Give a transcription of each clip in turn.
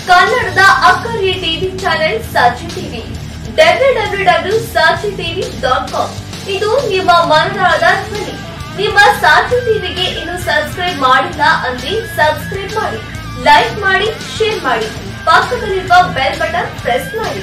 ಕನ್ನಡದ ಅಕ್ಕರಿಯ TV channel Sakshi TV W W W Sakshi TV dot com ಇದು ನಿಮ್ಮ ಮನದಾಳದ ಧ್ವನಿ ನಿಮ್ಮ ಸಾಕ್ಷಿ ಟಿವಿಗೆ ಇನ್ನು ಸಬ್ಸ್ಕ್ರೈಬ್ ಮಾಡಿಲ್ಲ ಅಂದ್ರೆ ಸಬ್ಸ್ಕ್ರೈಬ್ ಮಾಡಿ ಲೈಕ್ ಮಾಡಿ ಶೇರ್ ಮಾಡಿ ಪಕ್ಕದಲ್ಲಿರುವ ಬೆಲ್ ಬಟನ್ ಪ್ರೆಸ್ ಮಾಡಿ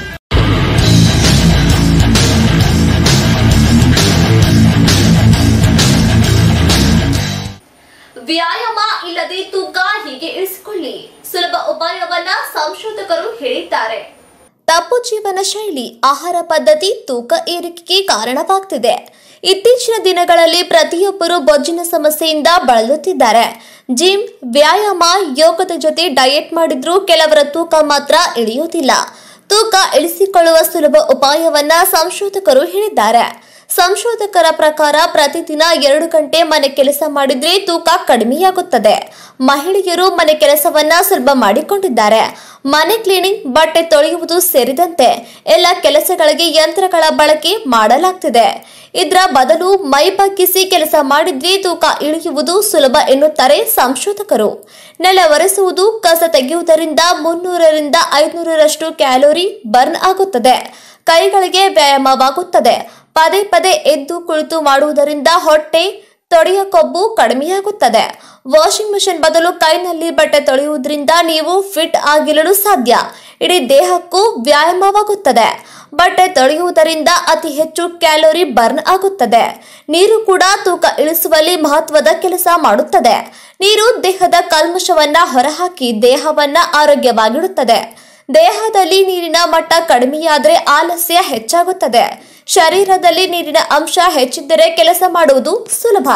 ವ್ಯಾಯಾಮ ಇಲ್ಲದೆ ತೂಕ ಹೀಗೆ ಇಳಿಸಿಕೊಳ್ಳಿ ಸುಲಭ ಉಪಾಯವನ್ನ ಸಂಶೋಧಕರು ಹೇಳಿದ್ದಾರೆ ತಪ್ಪು ಜೀವನ ಶೈಲಿ ಆಹಾರ ಪದ್ಧತಿ ತೂಕ ಏರಿಕೆಗೆ ಕಾರಣವಾಗ್ತಿದೆ ಇತ್ತೀಚಿನ ದಿನಗಳಲ್ಲಿ ಪ್ರತಿಯೊಬ್ಬರು ಬೊಜ್ಜಿನ ಸಮಸ್ಯೆಯಿಂದ ಬಳಲುತ್ತಿದ್ದಾರೆ ಜಿಮ್ ವ್ಯಾಯಾಮ ಯೋಗದ ಜೊತೆ ಡಯಟ್ ಮಾಡಿದ್ರೂ ಕೆಲವರ ತೂಕ ಮಾತ್ರ ಇಳಿಯುವುದಿಲ್ಲ ತೂಕ ಇಳಿಸಿಕೊಳ್ಳುವ ಸುಲಭ ಉಪಾಯವನ್ನ ಸಂಶೋಧಕರು ಹೇಳಿದ್ದಾರೆ ಸಂಶೋಧಕರ ಪ್ರಕಾರ ಪ್ರತಿದಿನ ಎರಡು ಗಂಟೆ ಮನೆ ಕೆಲಸ ಮಾಡಿದ್ರೆ ತೂಕ ಕಡಿಮೆಯಾಗುತ್ತದೆ ಮಹಿಳೆಯರು ಮನೆ ಕೆಲಸವನ್ನ ಸುಲಭ ಮಾಡಿಕೊಂಡಿದ್ದಾರೆ ಮನೆ ಕ್ಲೀನಿಂಗ್ ಬಟ್ಟೆ ತೊಳೆಯುವುದು ಸೇರಿದಂತೆ ಎಲ್ಲ ಕೆಲಸಗಳಿಗೆ ಯಂತ್ರಗಳ ಬಳಕೆ ಮಾಡಲಾಗ್ತಿದೆ ಇದರ ಬದಲು ಮೈ ಬಗ್ಗಿಸಿ ಕೆಲಸ ಮಾಡಿದ್ರೆ ತೂಕ ಇಳಿಯುವುದು ಸುಲಭ ಎನ್ನುತ್ತಾರೆ ಸಂಶೋಧಕರು ನೆಲ ಒರೆಸುವುದು ಕಸ ತೆಗೆಯುವುದರಿಂದ ಮುನ್ನೂರರಿಂದ ಐದುನೂರರಷ್ಟು ಕ್ಯಾಲೋರಿ ಬರ್ನ್ ಆಗುತ್ತದೆ ಕೈಗಳಿಗೆ ವ್ಯಾಯಾಮವಾಗುತ್ತದೆ ಪದೇ ಪದೇ ಎದ್ದು ಕುಳಿತು ಮಾಡುವುದರಿಂದ ಹೊಟ್ಟೆ ತೊಡೆಯ ಕೊಬ್ಬು ಕಡಿಮೆಯಾಗುತ್ತದೆ ವಾಷಿಂಗ್ ಮಿಷಿನ್ ಬದಲು ಕೈನಲ್ಲಿ ಬಟ್ಟೆ ತೊಳೆಯುವುದರಿಂದ ನೀವು ಫಿಟ್ ಆಗಿರಲು ಸಾಧ್ಯ ಇಡೀ ದೇಹಕ್ಕೂ ವ್ಯಾಯಾಮವಾಗುತ್ತದೆ ಬಟ್ಟೆ ತೊಳೆಯುವುದರಿಂದ ಅತಿ ಹೆಚ್ಚು ಕ್ಯಾಲೋರಿ ಬರ್ನ್ ಆಗುತ್ತದೆ ನೀರು ಕೂಡ ತೂಕ ಇಳಿಸುವಲ್ಲಿ ಮಹತ್ವದ ಕೆಲಸ ಮಾಡುತ್ತದೆ ನೀರು ದೇಹದ ಕಲ್ಮಶವನ್ನ ಹೊರಹಾಕಿ ದೇಹವನ್ನ ಆರೋಗ್ಯವಾಗಿಡುತ್ತದೆ ದೇಹದಲ್ಲಿ ನೀರಿನ ಮಟ್ಟ ಕಡಿಮೆಯಾದರೆ ಆಲಸ್ಯ ಹೆಚ್ಚಾಗುತ್ತದೆ ಶರೀರದಲ್ಲಿ ನೀರಿನ ಅಂಶ ಹೆಚ್ಚಿದ್ದರೆ ಕೆಲಸ ಮಾಡುವುದು ಸುಲಭ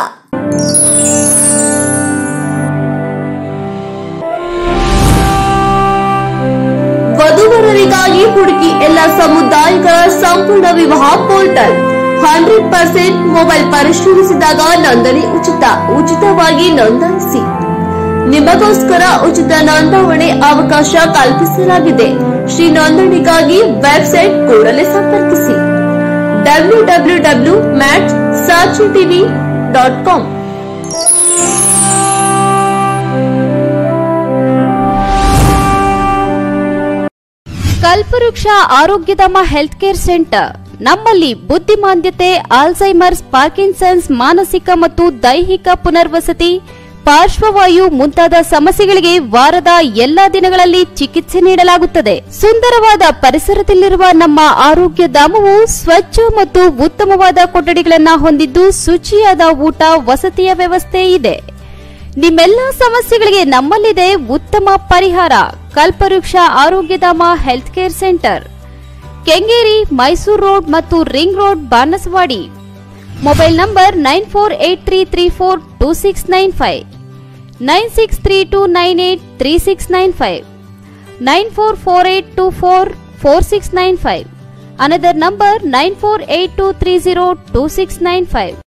ವಧುವರರಿಗಾಗಿ ಹುಡುಕಿ ಎಲ್ಲ ಸಮುದಾಯಗಳ ಸಂಪೂರ್ಣ ವಿವಾಹ ಪೋರ್ಟಲ್ ಹಂಡ್ರೆಡ್ ಪರ್ಸೆಂಟ್ ಮೊಬೈಲ್ ಪರಿಶೀಲಿಸಿದಾಗ ನೋಂದಣಿ ಉಚಿತ ಉಚಿತವಾಗಿ ನೋಂದಾಯಿಸಿ ನಿಮಗೋಸ್ಕರ ಉಚಿತ ನೋಂದಾವಣೆ ಅವಕಾಶ ಕಲ್ಪಿಸಲಾಗಿದೆ ಶ್ರೀ ನೋಂದಣಿಗಾಗಿ ವೆಬ್ಸೈಟ್ ಕೂಡಲೇ ಸಂಪರ್ಕಿಸಿ ಡಬ್ಲ್ಯೂ ಡಬ್ಲ್ಯೂ ಡಬ್ಲ್ಯೂ ಮ್ಯಾಟ್ ಸಾಚಿ TV dot com Kalpavriksha Arogyadhama health care centre ನಮ್ಮಲ್ಲಿ ಬುದ್ಧಿಮಾಂದ್ಯತೆ ಆಲ್ಝೈಮರ್ಸ್ ಪಾರ್ಕಿನ್ಸನ್ಸ್ ಮಾನಸಿಕ ಮತ್ತು ದೈಹಿಕ ಪುನರ್ವಸತಿ ಪಾರ್ಶ್ವವಾಯು ಮುಂತಾದ ಸಮಸ್ಯೆಗಳಿಗೆ ವಾರದ ಎಲ್ಲಾ ದಿನಗಳಲ್ಲಿ ಚಿಕಿತ್ಸೆ ನೀಡಲಾಗುತ್ತದೆ ಸುಂದರವಾದ ಪರಿಸರದಲ್ಲಿರುವ ನಮ್ಮ ಆರೋಗ್ಯ ಧಾಮವು ಸ್ವಚ್ಛ ಮತ್ತು ಉತ್ತಮವಾದ ಕೊಠಡಿಗಳನ್ನ ಹೊಂದಿದ್ದು ಶುಚಿಯಾದ ಊಟ ವಸತಿಯ ವ್ಯವಸ್ಥೆ ಇದೆ ನಿಮ್ಮೆಲ್ಲ ಸಮಸ್ಯೆಗಳಿಗೆ ನಮ್ಮಲ್ಲಿದೆ ಉತ್ತಮ ಪರಿಹಾರ Kalpavriksha Arogyadhama health care centre Kengeri Mysore road ಮತ್ತು ring road Banaswadi mobile number nine four eight three three four two six nine five nine six three two nine eight three six nine five nine four four eight two four four six nine five another number nine four eight two three zero two six nine five